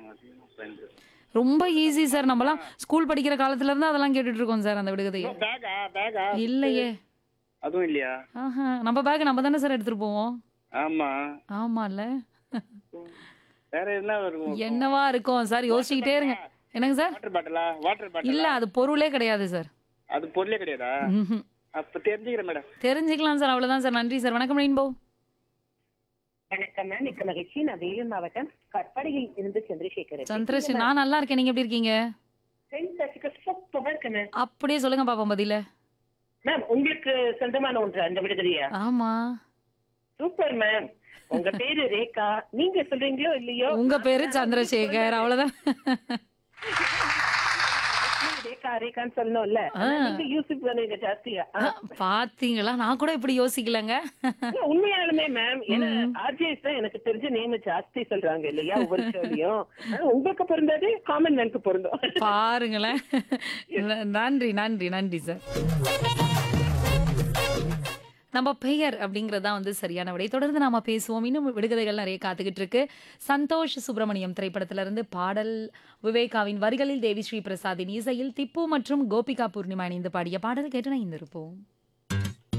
அதிகமா பயன்படுது ரொம்ப ஈஸி சார் நம்மலாம் ஸ்கூல் படிக்கிற காலத்துல இருந்து அதெல்லாம் கேட்டுட்டு இருக்கோம் சார் அந்த விடுகதையை பேகா பேகா இல்லையே அதுவும் இல்லையா ஆஹா நம்ம பேக் நம்ம தானே சார் எடுத்துட்டு போவோம் ஆமா ஆமால வேற என்ன வரும் என்னவா இருக்கும் சார் யோசிச்சுக்கிட்டே இருங்க என்னங்க சார் வாட்டர் பாட்டிலா வாட்டர் பாட்டில் இல்ல அது பொருளே கிடையாது சார் அது பொருளே கிடையாதா ம்ஹும். அப்ப தெரிஞ்சுக்கிறேன் மேடம் தெரிஞ்சுக்கலாம் சார் அவ்வளவுதான் சார் நன்றி சார் வணக்கம் ரெயின்போ வணக்கம் மேம் மிக்க மகிழ்ச்சி நான் வேலூர் மாவட்டம் கட்பாடியில் இருந்து சந்திரசேகர் சந்திரசேகர் நான் நல்லா இருக்கேன் நீங்க எப்படி இருக்கீங்க சூப்பரா இருக்கேன் மேம் அப்படியே சொல்லுங்க பாப்போம் பதில மேம் உங்களுக்கு சொந்தமான ஒன்று அந்த விடுதலையா ஆமா சூப்பர் மேம் உங்க பேரு ரேகா நீங்க சொல்றீங்களோ இல்லையோ உங்க பேரு சந்திரசேகர் அவ்வளவுதான் ரேகா ரேகான்னு சொல்லணும்ல ஆனா நீங்க யூசுப் பண்ணுவீங்க ஜாஸ்தியா ஆ. பாத்தீங்களா நான் கூட இப்படி யோசிக்கலங்க இல்ல, உண்மையாலுமே மேம் ஏன்னா ஆர்ஜிஎஸ் தான் எனக்கு தெரிஞ்ச நேம் ஜாஸ்தி சொல்றாங்க இல்லையா ஒவ்வொரு ஷோலையும் ஆனா உங்களுக்கு பொருந்தாது காமன் மேனுக்கு பொருந்தும் பாருங்களேன் நன்றி நன்றி நன்றி சார் நம்ம பெயர் அப்படிங்கிறது தான் வந்து சரியான விடை தொடர்ந்து நாம பேசுவோம் இன்னும் விடுகதைகள் நிறைய காத்துக்கிட்டு இருக்கு சந்தோஷ் சுப்பிரமணியம் திரைப்படத்திலிருந்து பாடல் விவேகாவின் வரிகளில் தேவி ஸ்ரீ பிரசாத்தின் இசையில் திப்பு மற்றும் கோபிகா பூர்ணிமா இணைந்து பாடிய பாடல் கேட்டு நான் இருப்போம்